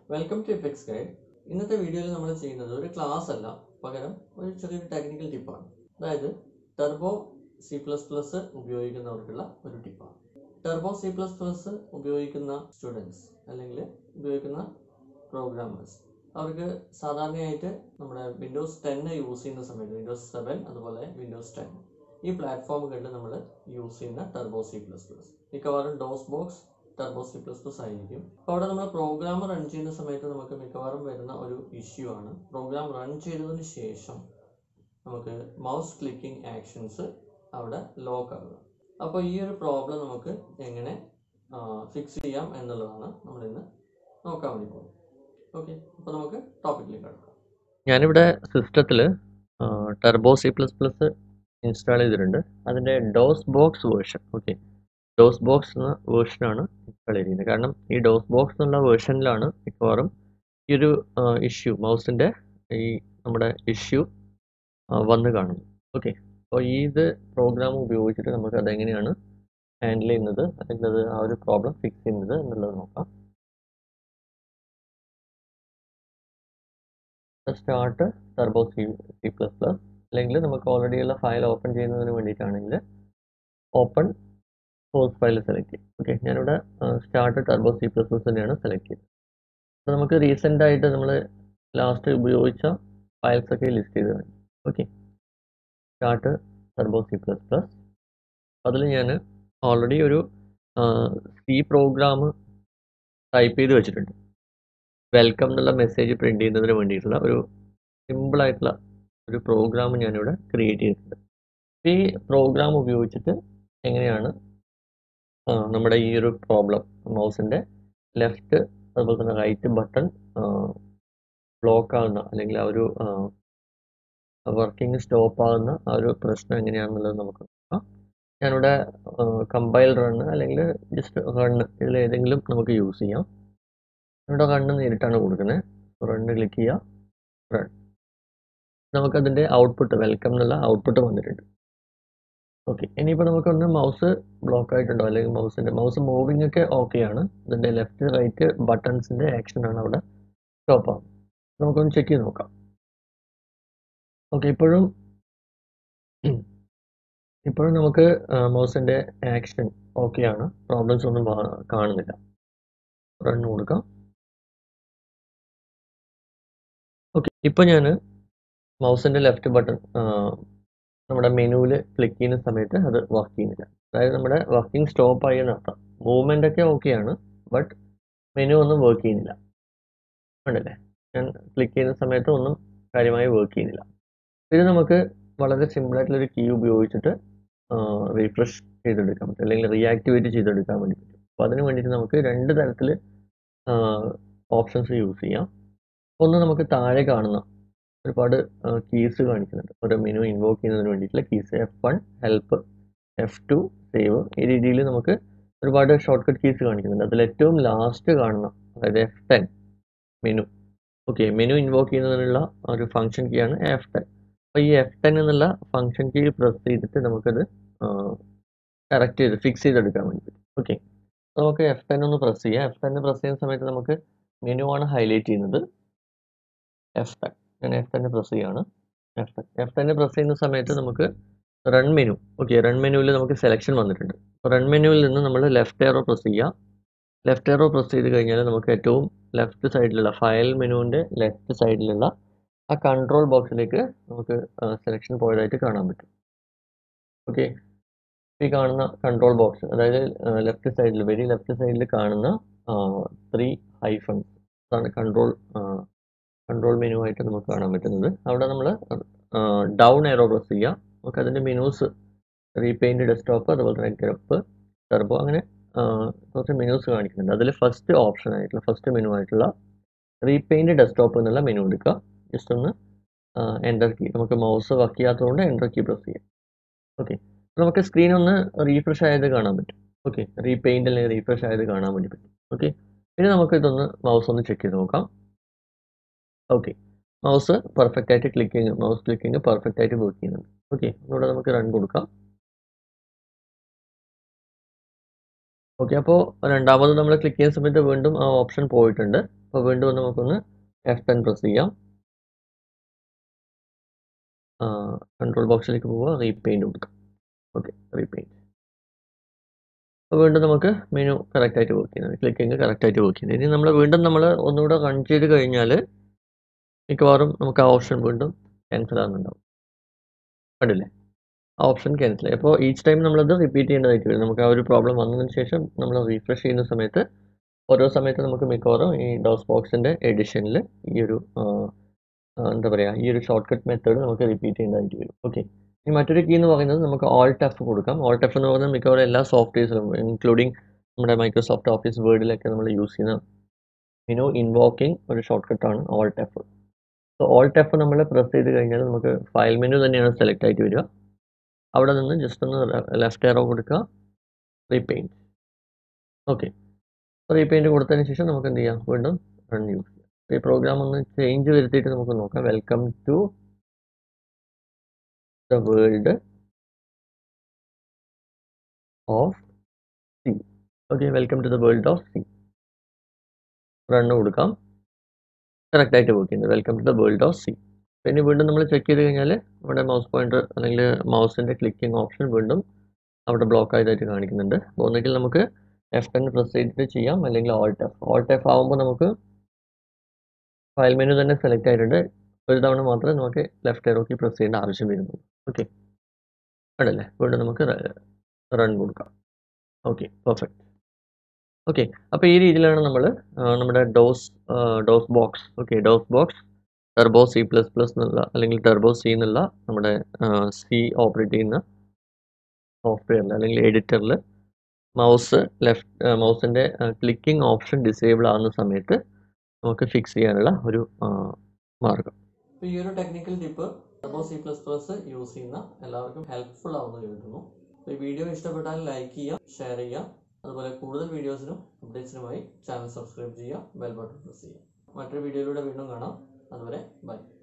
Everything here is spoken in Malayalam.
വെൽക്കം ടു എഫെക്സ് ഗൈഡ് ഇന്നത്തെ വീഡിയോയിൽ നമ്മൾ ചെയ്യുന്നത് ഒരു ക്ലാസ് അല്ല പകരം ഒരു ചെറിയൊരു ടെക്നിക്കൽ ടിപ്പാണ് അതായത് ടെർബോ സി പ്ലസ് പ്ലസ് ഉപയോഗിക്കുന്നവർക്കുള്ള ഒരു ടിപ്പാണ് ടെർബോ സി പ്ലസ് പ്ലസ് ഉപയോഗിക്കുന്ന സ്റ്റുഡൻസ് അല്ലെങ്കിൽ ഉപയോഗിക്കുന്ന പ്രോഗ്രാമേഴ്സ് അവർക്ക് സാധാരണയായിട്ട് നമ്മുടെ വിൻഡോസ് ടെൻ യൂസ് ചെയ്യുന്ന സമയത്ത് വിൻഡോസ് സെവൻ അതുപോലെ വിൻഡോസ് ടെൻ ഈ പ്ലാറ്റ്ഫോമുകളിൽ നമ്മൾ യൂസ് ചെയ്യുന്ന ടെർബോ സി പ്ലസ് പ്ലസ് മിക്കവാറും DOS box Turbo C plus plus ആയിരിക്കും അപ്പോൾ അവിടെ നമ്മൾ പ്രോഗ്രാം റൺ ചെയ്യുന്ന സമയത്ത് നമുക്ക് മിക്കവാറും വരുന്ന ഒരു ഇഷ്യൂ ആണ് പ്രോഗ്രാം റൺ ചെയ്തതിന് ശേഷം നമുക്ക് മൗസ് ക്ലിക്കിംഗ് ആക്ഷൻസ് അവിടെ ലോക്ക് ആകുക അപ്പോൾ ഈ ഒരു പ്രോബ്ലം നമുക്ക് എങ്ങനെ ഫിക്സ് ചെയ്യാം എന്നുള്ളതാണ് നമ്മൾ ഇന്ന് നോക്കാൻ വേണ്ടി പോകുന്നത് ഓക്കെ അപ്പോൾ നമുക്ക് ടോപ്പിക്കിലേക്ക് കിടക്കാം ഞാനിവിടെ സിസ്റ്റത്തിൽ Turbo C plus plus install ചെയ്തിട്ടുണ്ട് അതിൻ്റെ DOS box version okay DOS box എന്ന വേർഷനാണ് ഇൻസ്റ്റാൾ ചെയ്തിരിക്കുന്നത് കാരണം ഈ ഡോസ് ബോക്സ് എന്നുള്ള വേർഷനിലാണ് മിക്കവാറും ഈ ഒരു ഇഷ്യൂ മൗസിൻ്റെ ഈ നമ്മുടെ ഇഷ്യൂ വന്ന് കാണുന്നത് ഓക്കെ അപ്പോൾ ഈ ഇത് പ്രോഗ്രാം ഉപയോഗിച്ചിട്ട് നമുക്ക് അതെങ്ങനെയാണ് ഹാൻഡിൽ ചെയ്യുന്നത് അല്ലെങ്കിൽ അത് ആ ഒരു പ്രോബ്ലം ഫിക്സ് ചെയ്യുന്നത് എന്നുള്ളത് നോക്കാം start Turbo C C plus plus അല്ലെങ്കിൽ നമുക്ക് ഓൾറെഡി ഉള്ള ഫയൽ ഓപ്പൺ ചെയ്യുന്നതിന് വേണ്ടിയിട്ടാണെങ്കിൽ ഓപ്പൺ സോഴ്സ് ഫയൽ സെലക്ട് ചെയ്യും ഓക്കെ ഞാനിവിടെ start Turbo C plus plus തന്നെയാണ് സെലക്ട് ചെയ്തത് അപ്പോൾ നമുക്ക് റീസെൻ്റ് ആയിട്ട് നമ്മൾ ലാസ്റ്റ് ഉപയോഗിച്ച ഫയൽസ് ഒക്കെ ലിസ്റ്റ് ചെയ്ത് കഴിഞ്ഞു okay start Turbo C plus plus അതിൽ ഞാൻ ഓൾറെഡി ഒരു സി പ്രോഗ്രാം ടൈപ്പ് ചെയ്ത് വെച്ചിട്ടുണ്ട് വെൽക്കം എന്നുള്ള മെസ്സേജ് പ്രിന്റ് ചെയ്യുന്നതിന് വേണ്ടിയിട്ടുള്ള ഒരു സിമ്പിൾ ആയിട്ടുള്ള ഒരു പ്രോഗ്രാം ഞാനിവിടെ ക്രിയേറ്റ് ചെയ്തിട്ടുണ്ട് ഈ പ്രോഗ്രാം ഉപയോഗിച്ചിട്ട് എങ്ങനെയാണ് നമ്മുടെ ഈ ഒരു പ്രോബ്ലം മൗസിൻ്റെ ലെഫ്റ്റ് അതുപോലെ തന്നെ റൈറ്റ് ബട്ടൺ ബ്ലോക്ക് ആകുന്ന അല്ലെങ്കിൽ ആ ഒരു വർക്കിംഗ് സ്റ്റോപ്പ് ആകുന്ന ആ ഒരു പ്രശ്നം എങ്ങനെയാണെന്നുള്ളത് നമുക്ക് നോക്കാം ഞാനിവിടെ കമ്പൈൽ റണ്ണ് അല്ലെങ്കിൽ ജസ്റ്റ് റണ്ണ് ഇതിൽ ഏതെങ്കിലും നമുക്ക് യൂസ് ചെയ്യാം ഇവിടെ റണ്ണ് നേരിട്ടാണ് കൊടുക്കുന്നത് റണ്ണ് ക്ലിക്ക് ചെയ്യുക റൺ നമുക്കതിൻ്റെ ഔട്ട്പുട്ട് വെൽക്കം എന്നുള്ള ഔട്ട്പുട്ട് വന്നിട്ടുണ്ട് ഓക്കെ ഇനിയിപ്പോൾ നമുക്കൊന്ന് മൗസ് ബ്ലോക്ക് ആയിട്ടുണ്ടോ അല്ലെങ്കിൽ മൗസിൻ്റെ മൗസ് മൂവിങ് ഒക്കെ ഓക്കെ ആണ് ഇതിൻ്റെ ലെഫ്റ്റ് റൈറ്റ് ബട്ടൺസിൻ്റെ ആക്ഷനാണ് അവിടെ സ്റ്റോപ്പ് ആവുന്നത് നമുക്കൊന്ന് ചെക്ക് ചെയ്ത് നോക്കാം ഓക്കെ ഇപ്പോഴും ഇപ്പോഴും നമുക്ക് മൗസിൻ്റെ ആക്ഷൻ ഓക്കെ ആണ് പ്രോബ്ലംസ് ഒന്നും കാണുന്നില്ല റൺ കൊടുക്കാം ഓക്കെ ഇപ്പോൾ ഞാൻ മൗസിൻ്റെ ലെഫ്റ്റ് ബട്ടൺ നമ്മുടെ മെനുവിൽ ക്ലിക്ക് ചെയ്യുന്ന സമയത്ത് അത് വർക്ക് ചെയ്യുന്നില്ല അതായത് നമ്മുടെ വർക്കിംഗ് സ്റ്റോപ്പ് ആയി എന്നർത്ഥം മൂവ്മെൻ്റ് ഒക്കെ ഓക്കെയാണ് ബട്ട് മെനു ഒന്നും വർക്ക് ചെയ്യുന്നില്ല ഉണ്ടല്ലേ ഞാൻ ക്ലിക്ക് ചെയ്യുന്ന സമയത്ത് ഒന്നും കാര്യമായി വർക്ക് ചെയ്യുന്നില്ല ഇത് നമുക്ക് വളരെ സിമ്പിളായിട്ടുള്ളൊരു കീ ഉപയോഗിച്ചിട്ട് റീഫ്രഷ് ചെയ്തെടുക്കാൻ പറ്റും അല്ലെങ്കിൽ റീആക്ടിവേറ്റ് ചെയ്തെടുക്കാൻ വേണ്ടി പറ്റും അപ്പോൾ അതിന് വേണ്ടിയിട്ട് നമുക്ക് രണ്ട് തരത്തിൽ ഓപ്ഷൻസ് യൂസ് ചെയ്യാം ഒന്ന് നമുക്ക് താഴെ കാണുന്ന ഒരുപാട് കീസ് കാണിക്കുന്നുണ്ട് ഒരു മെനു ഇൻവോക്ക് ചെയ്യുന്നതിന് വേണ്ടിയിട്ടുള്ള keys F one help F two save ഈ രീതിയിൽ നമുക്ക് ഒരുപാട് ഷോർട്ട് കട്ട് കീസ് കാണിക്കുന്നുണ്ട് അതിൽ ഏറ്റവും ലാസ്റ്റ് കാണുന്ന അതായത് F ten menu okay menu invoke ചെയ്യുന്നതിനുള്ള ഒരു ഫംഗ്ഷൻ കീ ആണ് എഫ് ടെൻ അപ്പോൾ ഈ എഫ് ടെൻ എന്നുള്ള ഫംഗ്ഷൻ കീ പ്രസ് ചെയ്തിട്ട് നമുക്കത് കറക്റ്റ് ചെയ്ത് ഫിക്സ് ചെയ്തെടുക്കാൻ വേണ്ടി പറ്റും ഓക്കെ നമുക്ക് എഫ് ടെൻ ഒന്ന് പ്രസ് ചെയ്യാം എഫ് ടെൻ പ്രസ് ചെയ്യുന്ന സമയത്ത് നമുക്ക് മെനു ആണ് ഹൈലൈറ്റ് ചെയ്യുന്നത് എഫ് ടെൻ ഞാൻ എഫ് ടെൻ പ്രസ് ചെയ്യാണ് F ten F ten press ചെയ്യുന്ന സമയത്ത് നമുക്ക് റൺ മെനു ഓക്കെ റൺ മെനുവിൽ നമുക്ക് സെലക്ഷൻ വന്നിട്ടുണ്ട് അപ്പോൾ റൺ മെനുവിൽ നിന്ന് നമ്മൾ ലെഫ്റ്റ് എറോ പ്രസ് ചെയ്യുക ലെഫ്റ്റ് എറോ പ്രസ് ചെയ്ത് കഴിഞ്ഞാൽ നമുക്ക് ഏറ്റവും ലെഫ്റ്റ് സൈഡിലുള്ള ഫയൽ മെനുവിൻ്റെ ലെഫ്റ്റ് സൈഡിലുള്ള ആ കൺട്രോൾ ബോക്സിലേക്ക് നമുക്ക് സെലക്ഷൻ പോയതായിട്ട് കാണാൻ പറ്റും ഓക്കെ ഈ കാണുന്ന കൺട്രോൾ ബോക്സ് അതായത് ലെഫ്റ്റ് സൈഡിൽ വെരി ലെഫ്റ്റ് സൈഡിൽ കാണുന്ന ത്രീ ഹൈഫൺസ് അതാണ് കൺട്രോൾ കൺട്രോൾ മെനു ആയിട്ട് നമുക്ക് കാണാൻ പറ്റുന്നത് അവിടെ നമ്മൾ ഡൗൺ എറോ പ്രസ് ചെയ്യുക നമുക്ക് അതിൻ്റെ മെനൂസ് റീപെയിൻറ്റ് ഡെസ്ക്ടോപ്പ് അതുപോലെ തന്നെ ഗ്രപ്പ് ടെർബോ അങ്ങനെ കുറച്ച് മെനൂസ് കാണിക്കുന്നുണ്ട് അതിൽ ഫസ്റ്റ് ഓപ്ഷൻ ആയിട്ടുള്ള ഫസ്റ്റ് മെനു ആയിട്ടുള്ള റീപെയിൻറ്റ് ഡെസ്ക്ടോപ്പ് എന്നുള്ള മെനു എടുക്കുക ജസ്റ്റ് ഒന്ന് എൻ്റർ കീ നമുക്ക് മൗസ് വർക്ക് ചെയ്യാത്തതുകൊണ്ട് എൻ്റർ കീ പ്രസ് ചെയ്യാം ഓക്കെ നമുക്ക് സ്ക്രീൻ ഒന്ന് റീഫ്രഷ് ആയത് കാണാൻ പറ്റും ഓക്കെ റീപെയിൻ്റ് അല്ലെങ്കിൽ റീഫ്രഷ് ആയത് കാണാൻ വേണ്ടി പറ്റും ഓക്കെ ഇനി നമുക്ക് ഇതൊന്ന് മൗസ് ഒന്ന് ചെക്ക് ചെയ്ത് നോക്കാം ഓക്കെ മൗസ് പെർഫെക്റ്റ് ആയിട്ട് ക്ലിക്കിങ് മൗസ് ക്ലിക്കിങ് പെർഫെക്റ്റ് ആയിട്ട് വർക്ക് ചെയ്യുന്നുണ്ട് ഓക്കെ ഒന്നുകൂടെ നമുക്ക് റൺ കൊടുക്കാം ഓക്കെ അപ്പോൾ രണ്ടാമത് നമ്മൾ ക്ലിക്ക് ചെയ്യുന്ന സമയത്ത് വീണ്ടും ആ ഓപ്ഷൻ പോയിട്ടുണ്ട് അപ്പോൾ വീണ്ടും ഒന്ന് നമുക്കൊന്ന് എഫ് ടെൻ പ്രസ് ചെയ്യാം കൺട്രോൾ ബോക്സിലേക്ക് പോവുക റീപെയിൻറ്റ് കൊടുക്കാം ഓക്കെ റീപെയിൻറ്റ് അപ്പോൾ വീണ്ടും നമുക്ക് മെനു കറക്റ്റായിട്ട് വർക്ക് ചെയ്യുന്നത് ക്ലിക്കിങ് കറക്റ്റായിട്ട് വർക്ക് ചെയ്യുന്നത് ഇനി നമ്മൾ വീണ്ടും നമ്മൾ ഒന്നുകൂടെ റൺ ചെയ്ത് കഴിഞ്ഞാൽ മിക്കവാറും നമുക്ക് ആ ഓപ്ഷൻ വീണ്ടും ക്യാൻസൽ ആകുന്നുണ്ടാവും കണ്ടില്ലേ ആ ഓപ്ഷൻ ക്യാൻസൽ ആയി അപ്പോൾ ഈച്ച് ടൈം നമ്മളത് റിപ്പീറ്റ് ചെയ്യേണ്ടതായിട്ട് വരും നമുക്ക് ആ ഒരു പ്രോബ്ലം വന്നതിന് ശേഷം നമ്മൾ റീഫ്രഷ് ചെയ്യുന്ന സമയത്ത് ഓരോ സമയത്ത് നമുക്ക് മിക്കവാറും ഈ ഡോസ് ബോക്സിൻ്റെ എഡിഷനിൽ ഈ ഒരു ആ, ആ, എന്താ പറയുക ഈ ഒരു ഷോർട്ട് കട്ട് മെത്തേഡ് നമുക്ക് റിപ്പീറ്റ് ചെയ്യേണ്ടതായിട്ട് വരും ഓക്കെ ഇനി മറ്റൊരു കീ എന്ന് പറയുന്നത് നമുക്ക് ഓൾട്ട് എഫ് കൊടുക്കാം ഓൾട്ട് എഫ് എന്ന് പറയുന്നത് മിക്കവാറും എല്ലാ സോഫ്റ്റ്വെയർസിലും ഇൻക്ലൂഡിങ് നമ്മുടെ മൈക്രോസോഫ്റ്റ് ഓഫീസ് വേർഡിലൊക്കെ നമ്മൾ യൂസ് ചെയ്യുന്ന മിനോ ഇൻവോക്കിംഗ് ഒരു ഷോർട്ട് കട്ടാണ് alt F so alt F നമ്മൾ പ്രസ് ചെയ്ത് കഴിഞ്ഞാൽ നമുക്ക് ഫയൽ മെനു തന്നെയാണ് സെലക്ട് ആയിട്ട് വരിക അവിടെ നിന്ന് ജസ്റ്റ് ഒന്ന് ലെഫ്റ്റ് എറോ കൊടുക്കുക റീപെയിൻറ്റ് ഓക്കെ റീപെയിൻറ്റ് കൊടുത്തതിന് ശേഷം നമുക്ക് എന്ത് ചെയ്യാം വീണ്ടും റൺ യൂസ് ചെയ്യാം ഈ പ്രോഗ്രാം ഒന്ന് ചേഞ്ച് വരുത്തിയിട്ട് നമുക്ക് നോക്കാം welcome to the world of C okay welcome to the world of C run കൊടുക്കാം കറക്റ്റ് ആയിട്ട് വർക്ക് ചെയ്യുന്നത് welcome to the world of C പിന്നെ വീണ്ടും നമ്മൾ ചെക്ക് ചെയ്ത് കഴിഞ്ഞാൽ നമ്മുടെ മൗസ് പോയിന്റർ അല്ലെങ്കിൽ മൗസിൻ്റെ ക്ലിക്കിംഗ് ഓപ്ഷൻ വീണ്ടും അവിടെ ബ്ലോക്ക് ആയതായിട്ട് കാണിക്കുന്നുണ്ട് അപ്പോൾ ഒന്നുകിൽ നമുക്ക് എഫ് ടെൻ പ്രസ് ചെയ്തിട്ട് ചെയ്യാം അല്ലെങ്കിൽ ഓൾട്ട് എഫ് ഓൾട്ട് എഫ് ആകുമ്പോൾ നമുക്ക് ഫയൽ മെനു തന്നെ സെലക്ട് ആയിട്ടുണ്ട് ഒരു തവണ മാത്രമേ നമുക്ക് ലെഫ്റ്റ് എറോക്കി പ്രസ് ചെയ്യേണ്ട ആവശ്യം വരുന്നുള്ളൂ ഓക്കെ അതല്ലേ വീണ്ടും നമുക്ക് റൺ കൊടുക്കാം ഓക്കെ പെർഫെക്റ്റ് ഓക്കെ അപ്പോൾ ഈ രീതിയിലാണ് നമ്മൾ നമ്മുടെ DOS DOS box okay DOS box Turbo C plus plus എന്നുള്ള അല്ലെങ്കിൽ ടെർബോ സി എന്നുള്ള നമ്മുടെ സി ഓപ്പറേറ്റ് ചെയ്യുന്ന സോഫ്റ്റ്വെയറിൽ അല്ലെങ്കിൽ എഡിറ്ററിൽ മൗസ് ലെഫ്റ്റ് മൗസിൻ്റെ ക്ലിക്കിംഗ് ഓപ്ഷൻ ഡിസേബിൾ ആകുന്ന സമയത്ത് നമുക്ക് ഫിക്സ് ചെയ്യാനുള്ള ഒരു ആ, മാർഗം അപ്പോൾ ഈ ഒരു technical tip Turbo C plus plus use ചെയ്യുന്ന എല്ലാവർക്കും ഹെൽപ്ഫുൾ ആവുമെന്ന് കരുതുന്നു അപ്പോൾ ഈ വീഡിയോ ഇഷ്ടപ്പെട്ടാൽ ലൈക്ക് ചെയ്യുക ഷെയർ ചെയ്യുക അതുപോലെ കൂടുതൽ വീഡിയോസിനും അപ്ഡേറ്റ്സിനുമായി ചാനൽ സബ്സ്ക്രൈബ് ചെയ്യുക ബെൽ ബട്ടൺ പ്രസ് ചെയ്യുക മറ്റൊരു വീഡിയോയിലൂടെ വീണ്ടും കാണാം അതുവരെ ബൈ